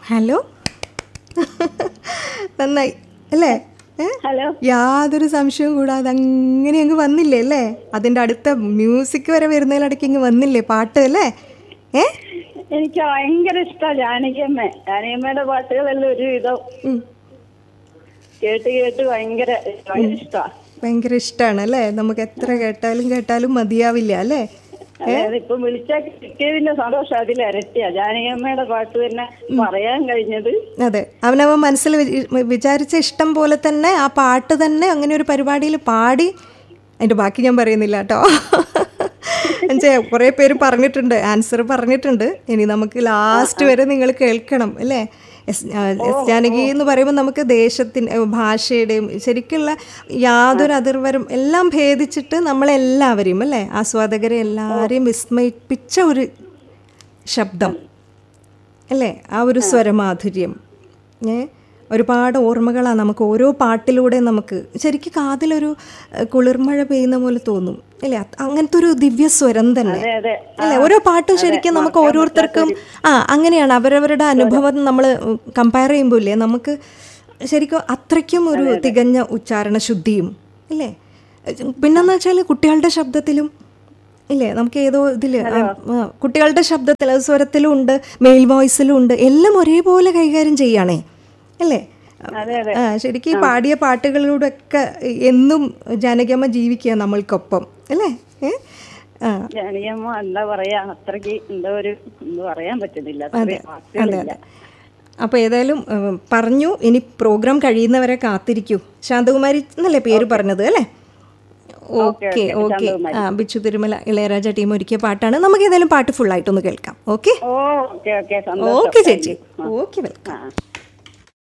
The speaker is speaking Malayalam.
ഹലോ നന്നായി അല്ലേ ഏ? ഹലോ യാതൊരു സംശയവും കൂടാതെ അങ്ങനെ അങ്ങ് വന്നില്ലേ അല്ലേ അതിൻ്റെ അടുത്ത മ്യൂസിക് വരെ വരുന്നതിലിടയ്ക്ക് ഇങ്ങ് വന്നില്ലേ പാട്ട് അല്ലേ ഏ എനിക്ക് ഭയങ്കര ഇഷ്ടമാണ് ജാനകിയമ്മ ജാനകിയമ്മയുടെ പാട്ടുകളെല്ലാം ഒരുവിധം ഉം. കേട്ട് കേട്ട് ഭയങ്കര ഭയങ്കര ഇഷ്ടമാണ് ഭയങ്കര ഇഷ്ടമാണ് അല്ലേ നമുക്ക് എത്ര കേട്ടാലും കേട്ടാലും മതിയാവില്ല അല്ലേ അതായത് ഇപ്പൊ വിളിച്ചാൽ കിട്ടിയതിന്റെ സന്തോഷം അതിൽ ഇരട്ടിയാ ജാനകിയമ്മയുടെ പാട്ട് തന്നെ പറയാൻ കഴിഞ്ഞത് അതെ അവനവൻ മനസ്സിൽ വി- വിചാരിച്ച ഇഷ്ടം പോലെ തന്നെ ആ പാട്ട് തന്നെ അങ്ങനെ ഒരു പരിപാടിയിൽ പാടി അതിൻ്റെ ബാക്കി ഞാൻ പറയുന്നില്ല കേട്ടോ എന്നുവെച്ചാൽ കുറേ പേര് പറഞ്ഞിട്ടുണ്ട് ആൻസർ പറഞ്ഞിട്ടുണ്ട് ഇനി നമുക്ക് ലാസ്റ്റ് വരെ നിങ്ങൾ കേൾക്കണം അല്ലേ എസ് ആ, എസ് ജാനകി എന്ന് പറയുമ്പോൾ നമുക്ക് ദേശത്തിൻ്റെ ഭാഷയുടെയും ശരിക്കുള്ള യാതൊരു അതിർവരും എല്ലാം ഭേദിച്ചിട്ട് നമ്മളെല്ലാവരെയും അല്ലേ ആസ്വാദകരെ എല്ലാവരെയും വിസ്മയിപ്പിച്ച ഒരു ശബ്ദം അല്ലേ ആ ഒരു സ്വരമാധുര്യം ഏ ഒരുപാട് ഓർമ്മകളാണ് നമുക്ക് ഓരോ പാട്ടിലൂടെ നമുക്ക് ശരിക്കും കാതിലൊരു ഏഹ്, കുളിർമഴ പെയ്യുന്ന പോലെ തോന്നും അല്ലേ അത് അങ്ങനത്തെ ഒരു ദിവ്യ സ്വരം തന്നെ അതെ അതെ അല്ലേ ഓരോ പാട്ടും ശരിക്കും നമുക്ക് ഓരോരുത്തർക്കും ആ അങ്ങനെയാണ് അവരവരുടെ അനുഭവം നമ്മൾ കമ്പയർ ചെയ്യുമ്പോൾ ഇല്ലേ നമുക്ക് ശരിക്കും അത്രയ്ക്കും ഒരു തികഞ്ഞ ഉച്ചാരണ ശുദ്ധിയും ഇല്ലേ പിന്നെന്ന് വെച്ചാൽ കുട്ടികളുടെ ശബ്ദത്തിലും ഇല്ലേ നമുക്ക് ഏതോ ഇതില് ആ, ആ, കുട്ടികളുടെ ശബ്ദത്തിൽ അത് സ്വരത്തിലും ഉണ്ട് മെയിൽ വോയിസിലും ഉണ്ട് എല്ലാം ഒരേപോലെ കൈകാര്യം ചെയ്യാണേ അല്ലേ അതെ അതെ ആ ശരിക്കും ഈ പാടിയ പാട്ടുകളിലൂടെ ഒക്കെ എന്നും ജാനകിയമ്മ ജീവിക്കുക നമ്മൾക്കൊപ്പം അല്ലേ ഏ ആ ജാനകിയമ്മ എന്താ പറയാ അത്രയ്ക്ക് എന്താ ഒരു എന്താ പറയാൻ പറ്റുന്നില്ല അതെ അത്രയും അതെ വാക്കുകളില്ല അതെ അപ്പോൾ ഏതായാലും ഉം, പറഞ്ഞു ഇനി പ്രോഗ്രാം കഴിയുന്നവരെ കാത്തിരിക്കൂ ശാന്തകുമാരി എന്നല്ലേ പേര് പറഞ്ഞത് അല്ലേ ഓക്കെ ഓക്കെ ആ ബിച്ചു തിരുമല ഇളയരാജ ടീം ഒരുക്കിയ പാട്ടാണ് നമുക്ക് ഏതായാലും പാട്ട് ഫുള്ളായിട്ടൊന്ന് കേൾക്കാം ഓക്കെ ഓ ഓക്കെ ഓക്കെ സന്തോഷം ഓക്കെ ചേച്ചി ഓക്കെ വെൽക്കം ആ